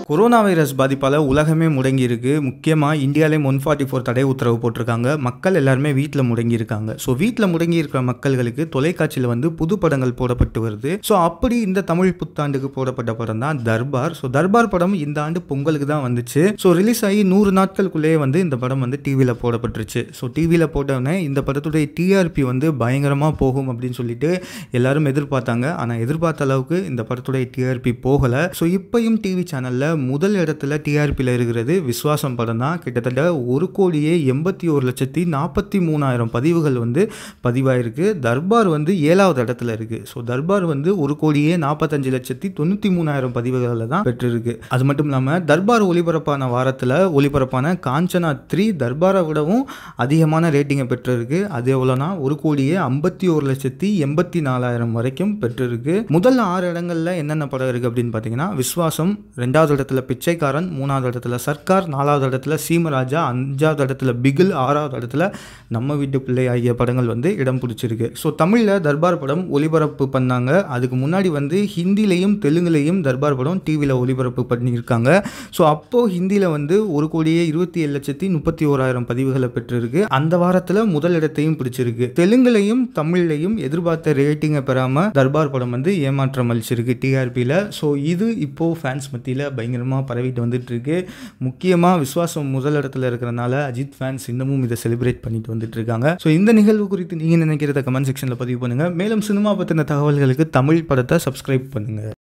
corona virus பாதிப்பால் உலகமே முடங்கி இருக்கு முக்கியமாக இந்தியாவிலேயும் ஒன் ஃபார்ட்டி ஃபோர் தடை உத்தரவு போட்டிருக்காங்க மக்கள் எல்லாருமே வீட்டில் முடங்கி இருக்காங்க ஸோ வீட்டில் முடங்கி இருக்கிற மக்கள்களுக்கு தொலைக்காட்சியில் வந்து புது படங்கள் போடப்பட்டு வருது ஸோ அப்படி இந்த தமிழ் புத்தாண்டுக்கு போடப்பட்ட படம் தான் தர்பார் ஸோ தர்பார் படம் இந்த ஆண்டு பொங்கலுக்கு தான் வந்துச்சு ஸோ ரிலீஸ் ஆகி நூறு நாட்களுக்குள்ளேயே வந்து இந்த படம் வந்து டிவியில் போடப்பட்டுருச்சு ஸோ டிவியில் போட்டோடனே இந்த படத்துடைய டிஆர்பி வந்து பயங்கரமாக போகும் அப்படின்னு சொல்லிட்டு எல்லாரும் எதிர்பார்த்தாங்க ஆனால் எதிர்பார்த்த அளவுக்கு இந்த படத்துடைய டிஆர்பி போகலை ஸோ இப்பயும் டிவி சேனலில் முதல் இடத்துல டிஆர்பியில் இருக்கிறது விஸ்வாசம் படம் தான் கிட்டத்தட்ட ஒரு கோடியே எண்பத்தி ஒரு லட்சத்தி நாற்பத்தி மூணாயிரம் பதிவுகள் வந்து பதிவாயிருக்கு தர்பார் வந்து ஏழாவது இடத்துல இருக்குது ஸோ தர்பார் வந்து ஒரு கோடியே நாற்பத்தஞ்சு லட்சத்தி தொண்ணூற்றி மூணாயிரம் பதிவுகளில் தான் பெற்றிருக்கு அது மட்டும் இல்லாமல் தர்பார் ஒளிபரப்பான வாரத்தில் ஒளிபரப்பான காஞ்சனா த்ரீ தர்பாரை விடவும் அதிகமான ரேட்டிங்கை பெற்றிருக்கு அது எவ்வளோனா ஒரு கோடியே ஐம்பத்தி ஒரு லட்சத்தி எண்பத்தி நாலாயிரம் வரைக்கும் பெற்றிருக்கு முதல் ஆறு இடங்கள்ல என்னென்ன படம் இருக்குது அப்படின்னு பார்த்தீங்கன்னா விஸ்வாசம் ரெண்டாவது இடத்துல பிச்சைக்காரன் மூணாவது இடத்துல சர்க்கார் நாலாவது இடத்துல சீமராஜா அஞ்சாவது இடத்துல பிகில் ஆறாவது இடத்துல நம்ம வீட்டு பிள்ளை ஆகிய படங்கள் வந்து இடம் பிடிச்சிருக்கு ஸோ தமிழில் தர்பார் படம் ஒளிபரப்பு பண்ணாங்க அதுக்கு முன்னாடி வந்து ஹிந்திலையும் தெலுங்குலையும் தர்பார் படம் டிவியில் ஒளிபரப்பு பண்ணியிருக்காங்க ஸோ அப்போது ஹிந்தியில் வந்து ஒரு கோடியே இருபத்தி ஏழு லட்சத்தி முப்பத்தி ஓராயிரம் பதிவுகளை பெற்றிருக்கு அந்த வாரத்தில் முதல் இடத்தையும் பிடிச்சிருக்கு தெலுங்குலையும் தமிழ்லையும் எதிர்பார்த்த ரேட்டிங்கை பெறாமல் தர்பார் படம் வந்து ஏமாற்றம் அளிச்சிருக்கு டிஆர்பியில் ஸோ இது இப்போது ஃபேன்ஸ் மத்தியில் பயங்கரமாக பரவிட்டு வந்துட்டு இருக்கு முக்கியமாக விஸ்வாசம் முதல் இடத்துல இருக்கிறனால அஜித் ஃபேன்ஸ் இன்னமும் இதை செலிப்ரேட் பண்ணிட்டு வந்துட்டு இருக்காங்க ஸோ இந்த நிகழ்வு குறித்து நீங்கள் நினைக்கிறத கமெண்ட் செக்ஷனில் பதிவு பண்ணுங்கள் மேலும் சினிமா பற்றின தகவல்களுக்கு தமிழ் படத்தை சப்ஸ்கிரைப் பண்ணுங்கள்